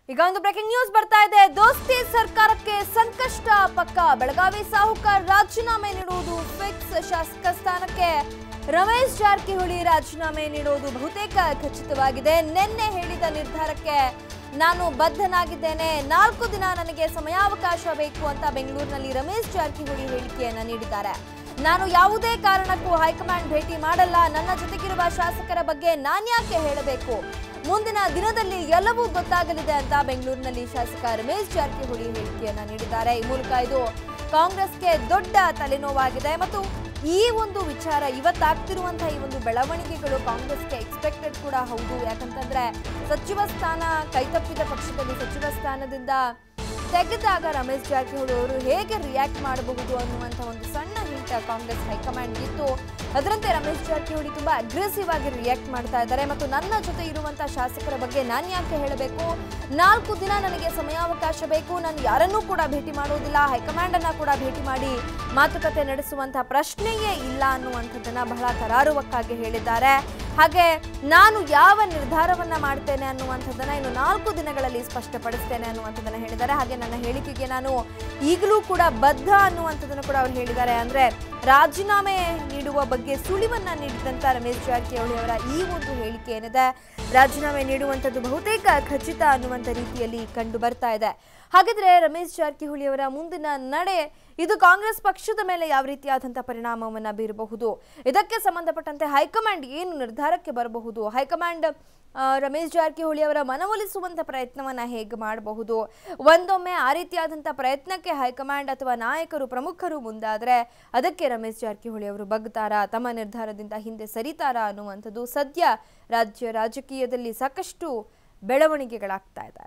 ಈಗ ಒಂದು breaking news ಬರ್ತಾ ಇದೆ ದೋಸ್ತಿ ಸರ್ಕಾರಕ್ಕೆ ಸಂಕಷ್ಟ ಪಕ್ಕ ಬೆಳಗಾವಿ ಸಾಹುಕಾರ್ ರಾಜೀನಾಮೆ ನೀಡುವುದು ಫಿಕ್ಸ್ ಶಾಸಕ ಸ್ಥಾನಕ್ಕೆ ರಮೇಶ್ ಜಾರಕಿಹೊಳಿ ರಾಜೀನಾಮೆ ನೀಡುವುದು ಬಹುತೇಕ ಖಚಿತವಾಗಿದೆ ನಿನ್ನೆ ಹೇಳಿದ ನಿರ್ಧಾರಕ್ಕೆ ನಾನು ಬದ್ಧನಾಗಿದ್ದೇನೆ ನಾಲ್ಕು ದಿನ ನನಗೆ ಸಮಯಾವಕಾಶ ಬೇಕು ಅಂತ ಬೆಂಗಳೂರಿನಲ್ಲಿ ರಮೇಶ್ ಜಾರಕಿಹೊಳಿ ಹೇಳಿಕೆಯನ್ನ ನೀಡಿದ್ದಾರೆ ನಾನು ಯಾವುದೇ ಕಾರಣಕ್ಕೂ ಹೈಕಮಾಂಡ್ ಭೇಟಿ ಮಾಡಲ್ಲ ನನ್ನ ಜೊತೆಗಿರುವ ಶಾಸಕರ ಬಗ್ಗೆ ನಾನ್ಯಾಕೆ ಹೇಳಬೇಕು ಮುಂದಿನ ದಿನದಲ್ಲಿ ಎಲ್ಲವೂ ಗೊತ್ತಾಗಲಿದೆ ಅಂತ ಬೆಂಗಳೂರಿನಲ್ಲಿ ಶಾಸಕ ರಮೇಶ್ ಜಾರಕಿಹೊಳಿ ಹೇಳಿಕೆಯನ್ನ ನೀಡಿದ್ದಾರೆ ಈ ಮೂಲಕ ಇದು ಕಾಂಗ್ರೆಸ್ಗೆ ದೊಡ್ಡ ತಲೆನೋವಾಗಿದೆ ಮತ್ತು ಈ ಒಂದು ವಿಚಾರ ಇವತ್ತಾಗ್ತಿರುವಂತಹ ಈ ಒಂದು ಬೆಳವಣಿಗೆಗಳು ಕಾಂಗ್ರೆಸ್ಗೆ ಎಕ್ಸ್ಪೆಕ್ಟೆಡ್ ಕೂಡ ಹೌದು ಯಾಕಂತಂದ್ರೆ ಸಚಿವ ಸ್ಥಾನ ಕೈತಪ್ಪಿದ ಪಕ್ಷದಲ್ಲಿ ಸಚಿವ ಸ್ಥಾನದಿಂದ ತೆಗೆದಾಗ ರಮೇಶ್ ಜಾರಕಿಹೊಳಿ ಅವರು ಹೇಗೆ ರಿಯಾಕ್ಟ್ ಮಾಡಬಹುದು ಅನ್ನುವಂಥ ಒಂದು ಸಣ್ಣ ಹಿಂಟ್ ಕಾಂಗ್ರೆಸ್ ಹೈಕಮಾಂಡ್ ಇತ್ತು ಅದರಂತೆ ರಮೇಶ್ ಜಾರಕಿಹೊಳಿ ತುಂಬಾ ಅಗ್ರೆಸಿವ್ ಆಗಿ ರಿಯಾಕ್ಟ್ ಮಾಡ್ತಾ ಇದ್ದಾರೆ ಮತ್ತು ನನ್ನ ಜೊತೆ ಇರುವಂತಹ ಶಾಸಕರ ಬಗ್ಗೆ ನಾನು ಯಾಕೆ ಹೇಳಬೇಕು ನಾಲ್ಕು ದಿನ ನನಗೆ ಸಮಯಾವಕಾಶ ಬೇಕು ನಾನು ಯಾರನ್ನೂ ಕೂಡ ಭೇಟಿ ಮಾಡುವುದಿಲ್ಲ ಹೈಕಮಾಂಡ್ ಅನ್ನ ಕೂಡ ಭೇಟಿ ಮಾಡಿ ಮಾತುಕತೆ ನಡೆಸುವಂತಹ ಪ್ರಶ್ನೆಯೇ ಇಲ್ಲ ಅನ್ನುವಂಥದ್ದನ್ನ ಬಹಳ ಕರಾರುವಕ್ಕಾಗಿ ಹೇಳಿದ್ದಾರೆ ಹಾಗೆ ನಾನು ಯಾವ ನಿರ್ಧಾರವನ್ನ ಮಾಡ್ತೇನೆ ಅನ್ನುವಂಥದ್ದನ್ನ ಇನ್ನು ನಾಲ್ಕು ದಿನಗಳಲ್ಲಿ ಸ್ಪಷ್ಟಪಡಿಸ್ತೇನೆ ಅನ್ನುವಂಥದ್ದನ್ನ ಹೇಳಿದ್ದಾರೆ ಹಾಗೆ ನನ್ನ ಹೇಳಿಕೆಗೆ ನಾನು ಈಗಲೂ ಕೂಡ ಬದ್ಧ ಅನ್ನುವಂಥದ್ದನ್ನು ಕೂಡ ಅವರು ಹೇಳಿದ್ದಾರೆ ಅಂದ್ರೆ ರಾಜೀನಾಮೆ ನೀಡುವ ಬಗ್ಗೆ ಸುಳಿವನ್ನ ನೀಡಿದಂತ ರಮೇಶ್ ಜಾರಕಿಹೊಳಿ ಅವರ ಈ ಒಂದು ಹೇಳಿಕೆ ಏನಿದೆ ರಾಜೀನಾಮೆ ನೀಡುವಂಥದ್ದು ಬಹುತೇಕ ಖಚಿತ ಅನ್ನುವಂಥ ರೀತಿಯಲ್ಲಿ ಕಂಡು ಬರ್ತಾ ಇದೆ ಹಾಗಿದ್ರೆ ರಮೇಶ್ ಜಾರಕಿಹೊಳಿ ಅವರ ಮುಂದಿನ ನಡೆ ಇದು ಕಾಂಗ್ರೆಸ್ ಪಕ್ಷದ ಮೇಲೆ ಯಾವ ರೀತಿಯಾದಂತಹ ಪರಿಣಾಮವನ್ನ ಬೀರಬಹುದು ಇದಕ್ಕೆ ಸಂಬಂಧಪಟ್ಟಂತೆ ಹೈಕಮಾಂಡ್ ಏನು ನಿರ್ಧಾರಕ್ಕೆ ಬರಬಹುದು ಹೈಕಮಾಂಡ್ ಆ, ರಮೇಶ್ ಜಾರಕಿಹೊಳಿ ಅವರ ಮನವೊಲಿಸುವಂತ ಪ್ರಯತ್ನವನ್ನ ಹೇಗೆ ಮಾಡಬಹುದು ಒಂದೊಮ್ಮೆ ಆ ರೀತಿಯಾದಂಥ ಪ್ರಯತ್ನಕ್ಕೆ ಹೈಕಮಾಂಡ್ ಅಥವಾ ನಾಯಕರು ಪ್ರಮುಖರು ಮುಂದಾದ್ರೆ ಅದಕ್ಕೆ ರಮೇಶ್ ಜಾರಕಿಹೊಳಿ ಅವರು ಬಗ್ತಾರಾ ತಮ್ಮ ನಿರ್ಧಾರದಿಂದ ಹಿಂದೆ ಸರಿತಾರಾ ಅನ್ನುವಂಥದ್ದು ಸದ್ಯ ರಾಜ್ಯ ರಾಜಕೀಯದಲ್ಲಿ ಸಾಕಷ್ಟು ಬೆಳವಣಿಗೆಗಳಾಗ್ತಾ ಇದೆ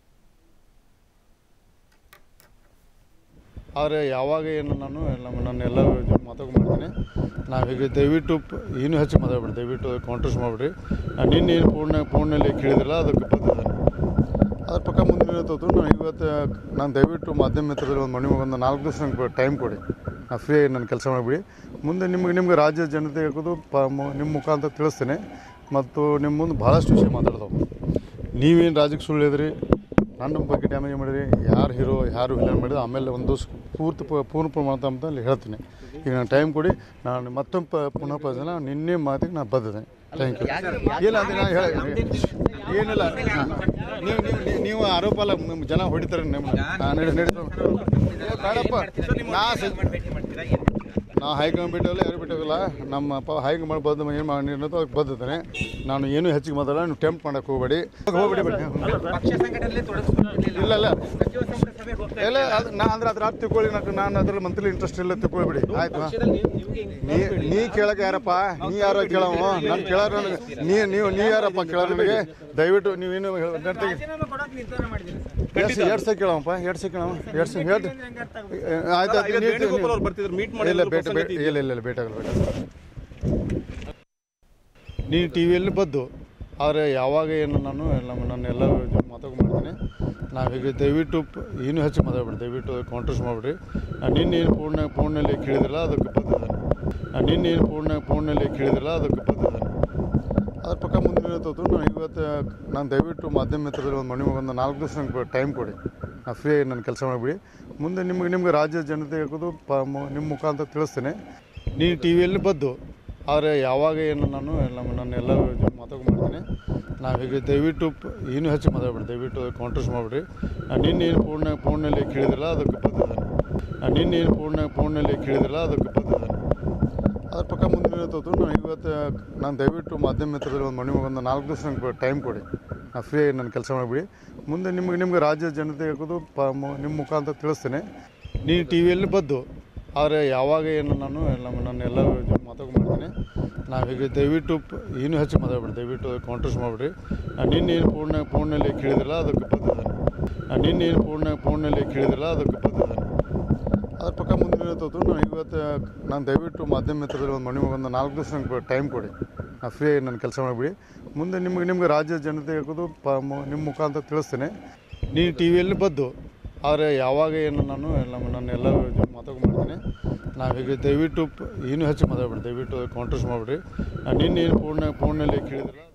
ಆದರೆ ಯಾವಾಗ ಏನು ನಾನು ನಮ್ಮ ನನ್ನ ಎಲ್ಲ ಮಾತಾಡಿ ಮಾಡ್ತೀನಿ ನಾವೀಗ ದಯವಿಟ್ಟು ಪ್- ಇನ್ನೂ ಹೆಚ್ಚು ಮಾತಾಡ್ಬೇಡಿ ದಯವಿಟ್ಟು ಕಾಂಟ್ರಸ್ ಮಾಡಿಬಿಡ್ರಿ ನಾನು ನಿನ್ನೆ ಏನು ಫೋನ್ ಫೋನಲ್ಲಿ ಕೇಳಿದ್ರಲ್ಲ ಅದಕ್ಕೆ ಬಂದಿದ್ದಾನೆ ಅದ್ರ ಪಕ್ಕ ಮುಂದಿನ ತೋತು ನಾನು ಇವತ್ತು ನಾನು ದಯವಿಟ್ಟು ಮಾಧ್ಯಮ ಮಿತ್ರದಲ್ಲಿ ಒಂದು ಮನೆ ಒಂದು ನಾಲ್ಕು ದಿವಸ ನಂಗೆ ಟೈಮ್ ಕೊಡಿ ನಾನು ಫ್ರೀ ಆಗಿ ನನ್ನ ಕೆಲಸ ಮಾಡಿಬಿಡಿ ಮುಂದೆ ನಿಮ್ಗೆ ನಿಮ್ಗೆ ರಾಜ್ಯ ಜನತೆ ಹಾಕೋದು ಪ ಮು- ನಿಮ್ಮ ಮುಖಾಂತರ ತಿಳಿಸ್ತೇನೆ ಮತ್ತು ನಿಮ್ಮ ಮುಂದೆ ಭಾಳಷ್ಟು ವಿಷಯ ಮಾತಾಡ್ದವು ನೀವೇನು ರಾಜ್ಯಕ್ಕೆ ಸುಳ್ಳು ಹೇಳಿದ್ರಿ ನನ್ನ ಬಗ್ಗೆ ಡ್ಯಾಮೇಜ್ ಮಾಡಿದ್ರಿ ಯಾರು ಹೀರೋ ಯಾರು ವಿಲನ್ ಮಾಡಿದ್ರು ಆಮೇಲೆ ಒಂದು ಸ್- ಪೂರ್ತಿ ಪ- ಪೂರ್ಣ ಪ್ರಮಾಣದ ಅಂತ ಅಲ್ಲಿ ಹೇಳ್ತೀನಿ ಈಗ ನಾನು ಟೈಮ್ ಕೊಡಿ ನಾನು ಮತ್ತೊಮ್ಮೆ ಪ ಪುನಃ ಪ್ರಜನ ನಿನ್ನೆ ಮಾತಿಗೆ ನಾನು ಬದ್ದಿದ್ದೇನೆ ಥ್ಯಾಂಕ್ ಯು ಇಲ್ಲ ಅಂತ ನಾನು ಹೇಳಿ ಏನಿಲ್ಲ ನೀವು ನೀವು ನೀವು ಆರೋಪ ಅಲ್ಲ ನಿಮ್ಮ ಜನ ಹೊಡಿತಾರೆ ನಿಮ್ಮ ಹಾಂ ನಡಿ ನಡಿ ಏ, ಬೇಡಪ್ಪ ನಾ ಸ- ನಾ ಹೈಕಮಾಂಡ್ ಬಿಟ್ಟವಲ್ಲ ಯಾರು ಬಿಟ್ಟವಲ್ಲ ನಮ್ಮ ಪ ಹೈಕಮಾಂಡ್ ಬಂದು ಏನು ಮಾಡಿ ಅದಕ್ಕೆ ಬದ್ದಿದ್ದೇನೆ ನಾನು ಏನು ಹೆಚ್ಚಿಗೆ ಮಾತಾಡಲ್ಲ ನೀವು ಟೆಂಪ್ಟ್ ಮಾಡಕ್ಕೆ ಹೋಗಬೇಡಿ ಹೋಗ್ಬೇಡಿ ಬೇಡಿ ಪಕ್ಷ ಸಂಘಟನೆಯಲ್ಲಿ ತೊಡಗಿಸ್ಕೊಂಡಿಲ್ಲ ಇಲ್ಲ ಇಲ್ಲ ಸಚಿವ ಸಂಪುಟ ಸಭೆ ಹೋಗ್ತಾ ಇಲ್ಲ ಅದು ನಾ ಅಂದ್ರೆ ಅದ್ರ ಅರ್ಥ ತಿಳ್ಕೊಳ್ಳಿ ನಾನು ನಾನು ಅದ್ರಲ್ಲಿ ಮಂತ್ಲಿ ಇಂಟ್ರೆಸ್ಟ್ ಇಲ್ಲ ತಿಳ್ಕೊಳ್ಬಿಡಿ ಆಯ್ತು ಪಕ್ಷದಲ್ಲಿ ನೀವು- ನಿಮ್ಗೆ ಹಿಂಗ್ ನೀ ನೀ ಕೇಳಕ್ಕೆ ಯಾರಪ್ಪ ನೀ ಯಾರೋ ಕೇಳವ ನಾನು ಕೇಳೋರು ನನಗೆ ನೀ ನೀವು ನೀ ಯಾರಪ್ಪ ಕೇಳೋರು ನನಗೆ ದಯವಿಟ್ಟು ನೀವೇನು ನಡ್ತೆಗೆ ರಾಜೀನಾಮೆ ಕೊಡೋಕೆ ನಿರ್ಧಾರ ಮಾಡಿದ್ದೀರಿ ಸರ್ ಎಷ್ಟು ಎರಡು ಸಲ ಕೇಳವಪ್ಪ ಎರಡು ಸಲ ಕೇಳವ ಎರಡು ಸಲ ಹೇಳ್ರಿ ಆಯ್ತು ಆಯ್ತು ನೀವು- ವೇಣುಗೋಪಾಲ್ ಅವ್ರು ಬರ್ತಿದ್ರು, meet ಮಾಡಿ ಇಲ್ಲ ಒಂದು ಬೇಟ ಬೇಟ ಇಲ್ಲ ಇಲ್ಲ ಇಲ್ಲ ಬೇಟಾಗಲ್ಲ ಬೇಟ ನೀನು ಟಿ ವಿಯಲ್ಲಿ ಬದ್ದು ಆದರೆ ಯಾವಾಗ ಏನು ನಾನು ನಮ್ಮ ನನ್ನ ಎಲ್ಲ ಮಾತಾಡಿ ಮಾಡ್ತೀನಿ ನಾವೀಗ ದಯವಿಟ್ಟು ಪ್- ಇನ್ನೂ ಹೆಚ್ಚು ಮಾತಾಡ್ಬೇಡಿ ದಯವಿಟ್ಟು ಕಾಂಟ್ರಸ್ ಮಾಡಿಬಿಡ್ರಿ ನಾನು ನಿನ್ನೆ ಏನು ಫೋನ್ ಫೋನಲ್ಲಿ ಕೇಳಿದ್ರಲ್ಲ ಅದಕ್ಕೆ ಬಂದಿದ್ದಾನೆ ನಾನು ನಿನ್ನೆ ಏನು ಫೋನ್ ಫೋನಲ್ಲಿ ಕೇಳಿದ್ರಲ್ಲ ಅದಕ್ಕೆ ಬಂದಿದ್ದಾನೆ ಅದ್ರ ಪಕ್ಕ ಮುಂದಿನ ತೋತು ನಾನು ಇವತ್ತು ನಾನು ದಯವಿಟ್ಟು ಮಾಧ್ಯಮ ಮಿತ್ರದಲ್ಲಿ ಒಂದು ಮನೆ ಒಂದು ನಾಲ್ಕು ದಿವಸ ನಂಗೆ ಟೈಮ್ ಕೊಡಿ ನಾನು ಫ್ರೀ ಆಗಿ ನನ್ನ ಕೆಲಸ ಮಾಡಿಬಿಡಿ ಮುಂದೆ ನಿಮ್ಗೆ ನಿಮ್ಗೆ ರಾಜ್ಯ ಜನತೆ ಹಾಕೋದು ಪ ಮು- ನಿಮ್ಮ ಮುಖಾಂತರ ತಿಳಿಸ್ತೇನೆ ನೀನು ಟಿ ವಿಯಲ್ಲಿ ಬದ್ದು ಆದರೆ ಯಾವಾಗ ಏನು ನಾನು ನಮ್ಮ ನನ್ನ ಎಲ್ಲ ಮಾತಾಡಿ ಮಾಡ್ತೀನಿ ನಾವೀಗ ದಯವಿಟ್ಟು ಪ್- ಇನ್ನೂ ಹೆಚ್ಚು ಮಾತಾಡ್ಬೇಡಿ ದಯವಿಟ್ಟು ಕಾಂಟ್ರಸ್ ಮಾಡಿಬಿಡ್ರಿ ನಾನು ನಿನ್ನೆ ಏನು ಫೋನ್ ಫೋನಲ್ಲಿ ಕೇಳಿದ್ರಲ್ಲ ಅದಕ್ಕೆ ಬಂದಿದ್ದಾನೆ ನಾನು ನಿನ್ನೆ ಏನು ಫೋನ್ ಫೋನಲ್ಲಿ ಕೇಳಿದ್ರಲ್ಲ ಅದಕ್ಕೆ ಬಂದಿದ್ದಾನೆ ಅದ್ರ ಪಕ್ಕ ಮುಂದಿನ ತೋತು ನಾನು ಇವತ್ತು ನಾನು ದಯವಿಟ್ಟು ಮಾಧ್ಯಮ ಮಿತ್ರದಲ್ಲಿ ಒಂದು ಮನೆ ಒಂದು ನಾಲ್ಕು ದಿವಸ ನಂಗೆ ಟೈಮ್ ಕೊಡಿ ನಾನು ಫ್ರೀ ಆಗಿ ನನ್ನ ಕೆಲಸ ಮಾಡಿಬಿಡಿ ಮುಂದೆ ನಿಮ್ಗೆ ನಿಮ್ಗೆ ರಾಜ್ಯ ಜನತೆ ಹಾಕೋದು ಪ ಮು- ನಿಮ್ಮ ಮುಖಾಂತರ ತಿಳಿಸ್ತೇನೆ ನೀನು ಟಿ ವಿಯಲ್ಲಿ ಬದ್ದು ಆದರೆ ಯಾವಾಗ ಏನು ನಾನು ನಮ್ಮ ನನ್ನ ಎಲ್ಲ ಮಾತಾಡಿ ಮಾಡ್ತೀನಿ ನಾವೀಗ ದಯವಿಟ್ಟು ಪ್- ಇನ್ನೂ ಹೆಚ್ಚು ಮಾತಾಡ್ಬೇಡಿ ದಯವಿಟ್ಟು ಕಾಂಟ್ರಸ್ ಮಾಡಿಬಿಡ್ರಿ ನಾನು ನಿನ್ನೆ ಏನು ಫೋನ್ ಫೋನಲ್ಲಿ ಕೇಳಿದ್ರಲ್ಲ ಅದಕ್ಕೆ ಬಂದಿದ್ದಾನೆ ನಾನು ನಿನ್ನೆ ಏನು ಫೋನ್ ಫೋನಲ್ಲಿ ಕೇಳಿದ್ರಲ್ಲ ಅದಕ್ಕೆ ಬಂದಿದ್ದಾನೆ ಅದ್ರ ಪಕ್ಕ ಮುಂದಿನ ತೋತು ನಾನು ಇವತ್ತು ನಾನು ದಯವಿಟ್ಟು ಮಾಧ್ಯಮ ಮಿತ್ರದಲ್ಲಿ ಒಂದು ಮನೆ ಒಂದು ನಾಲ್ಕು ದಿವಸ ನಂಗೆ ಟೈಮ್ ಕೊಡಿ ನಾನು ಫ್ರೀ ಆಗಿ ನನ್ನ ಕೆಲಸ ಮಾಡಿಬಿಡಿ ಮುಂದೆ ನಿಮ್ಗೆ ನಿಮ್ಗೆ ರಾಜ್ಯ ಜನತೆ ಹಾಕೋದು ಪ ಮು- ನಿಮ್ಮ ಮುಖಾಂತರ ತಿಳಿಸ್ತೇನೆ ನೀನು ಟಿ ವಿಯಲ್ಲಿ ಬದ್ದು ಆದರೆ ಯಾವಾಗ ಏನು ನಾನು ನಮ್ಮ ನನ್ನ ಎಲ್ಲ ಮಾತಾಡಿ ಮಾಡ್ತೀನಿ ನಾವೀಗ ದಯವಿಟ್ಟು ಪ್- ಇನ್ನೂ ಹೆಚ್ಚು ಮಾತಾಡ್ಬೇಡಿ ದಯವಿಟ್ಟು ಕಾಂಟ್ರಸ್ ಮಾಡಿಬಿಡ್ರಿ ನಾನು ನಿನ್ನೆ ಏನು ಫೋನ್ ಫೋನಲ್ಲಿ ಕೇಳಿದ್ರಲ್ಲ